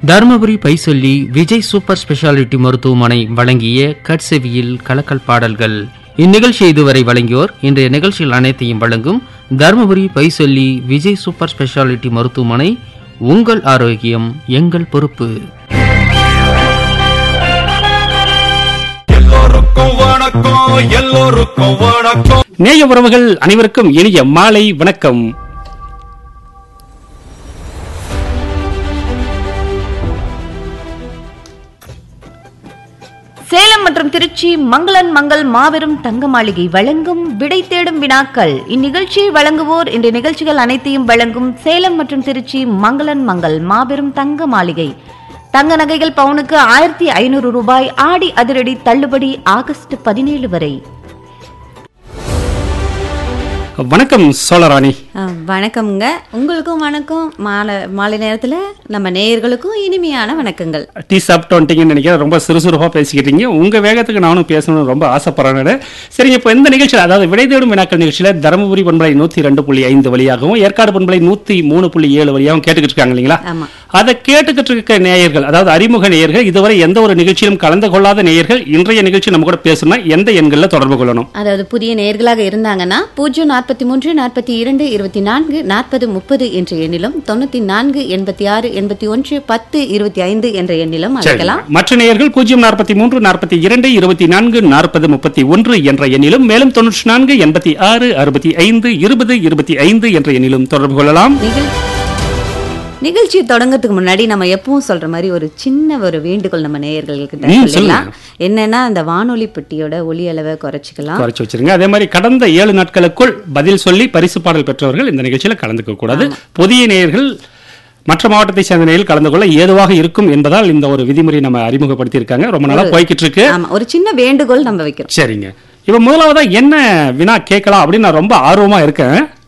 Dharmapuri Paisolli Vijay super speciality மருத்துவமனை வழங்கிய கட்செவியில் கலக்கல் பாடல்கள் இந்நிகழ்ச்சி இதுவரை வழங்கியோர் இன்றைய நிகழ்ச்சியில் அனைத்தையும் வழங்கும் தருமபுரி பைசொல்லி விஜய் சூப்பர் ஸ்பெஷாலிட்டி மருத்துவமனை உங்கள் ஆரோக்கியம் எங்கள் பொறுப்பு எல்லோருக்கும் வணக்கம் எல்லோருக்கும் வணக்கம் நேய உறவுகள் அனைவருக்கும் இனிய மாலை வணக்கம் சேலம் மற்றும் திருச்சி மங்களன் மங்கள் மாபெரும் தங்க மாளிகை வழங்கும் விடை தேடும் வினாக்கள் இந்நிகழ்ச்சியை வழங்குவோர் இந்த நிகழ்ச்சிகள் அனைத்தையும் வழங்கும் சேலம் மற்றும் திருச்சி மங்களன் மங்கள் மாபெரும் தங்க மாளிகை தங்க நகைகள் பவுனுக்கு ஆயிரத்தி ஐநூறு ரூபாய் ஆடி அதிரடி தள்ளுபடி ஆகஸ்ட் பதினேழு வரை வணக்கம் சோழராணி ஆ, வணக்கம்ங்க உங்களுக்கும் வணக்கம் மாலை மாலை நேரத்தில் நம்ம நேயர்களுக்கும் இனிமையான வணக்கங்கள் டீ சாப்பிட்டு வந்துட்டீங்கன்னு நினைக்கிறேன் ரொம்ப சுறுசுறுப்பா பேசிக்கிட்டீங்க உங்க வேகத்துக்கு நானும் பேசணும்னு ரொம்ப ஆசைப்படுறேன் சரிங்க இப்போ இந்த நிகழ்ச்சியில் அதாவது விடை தேடும் வினாக்கள் நிகழ்ச்சியில தருமபுரி பண்பலை நூத்தி ரெண்டு புள்ளி ஐந்து வழியாகவும் ஏற்காடு பண்பலை நூத்தி மூணு புள்ளி ஏழு வழியாகவும் கேட்டுக்கிட்டு இருக்காங்க இல்லைங்களா ஆமா. அதை கேட்டுக்கிட்டு இருக்க நேயர்கள் அதாவது அறிமுக நேயர்கள் இதுவரை எந்த ஒரு நிகழ்ச்சியிலும் கலந்து கொள்ளாத நேயர்கள் இன்றைய நிகழ்ச்சி நம்ம கூட பேசணும்னா எந்த எண்களில் தொடர்பு கொள்ளணும் அதாவது புதிய நேயர்களாக இருந்தாங்கன்னா பூஜ்ஜியம் நாற்பத்தி மூன்று நாற்பத்தி இரண்டு இருபத்தி நான்கு நாற்பது முப்பது என்ற எண்ணிலும் தொண்ணூத்தி நான்கு எண்பத்தி ஆறு எண்பத்தி ஒன்று பத்து இருபத்தி ஐந்து என்ற எண்ணிலும் அழைக்கலாம் சரிங்க. மற்ற நேயர்கள் பூஜ்ஜியம் நாற்பத்தி மூன்று நாற்பத்தி இரண்டு இருபத்தி நான்கு நாற்பது முப்பத்தி ஒன்று என்ற எண்ணிலும் மேலும் தொன்னூற்றி நான்கு எண்பத்தி ஆறு அறுபத்தி ஐந்து இருபது இருபத்தி ஐந்து என்ற எண்ணிலும் தொடர்பு கொள்ளலாம் நிகழ் நிகழ்ச்சி தொடங்கறதுக்கு முன்னாடி நம்ம எப்பவும் சொல்ற மாதிரி ஒரு சின்ன ஒரு வேண்டுகோள் நம்ம நேயர்கள்கிட்ட ம், சொல்லலாம் என்னன்னா அந்த வானொலி பெட்டியோட ஒலி அளவை குறைச்சிக்கலாம் குறைச்சு வச்சிருங்க அதே மாதிரி கடந்த ஏழு நாட்களுக்குள் பதில் சொல்லி பரிசு பாடல் பெற்றவர்கள் இந்த நிகழ்ச்சியில கலந்துக்க கூடாது புதிய நேயர்கள் மற்ற மாவட்டத்தை சேர்ந்த நேயர்கள் கலந்து கொள்ள ஏதுவாக இருக்கும் என்பதால் இந்த ஒரு விதிமுறை நம்ம அறிமுகப்படுத்தி இருக்காங்க ரொம்ப நாளா போய்கிட்டு இருக்கு ஆமா ஒரு சின்ன வேண்டுகோள் நம்ம வைக்கிறோம் சரிங்க இப்ப முதலாவதா என்ன வினா கேட்கலாம் அப்படின்னு நான் ரொம்ப ஆர்வமா இருக்கேன்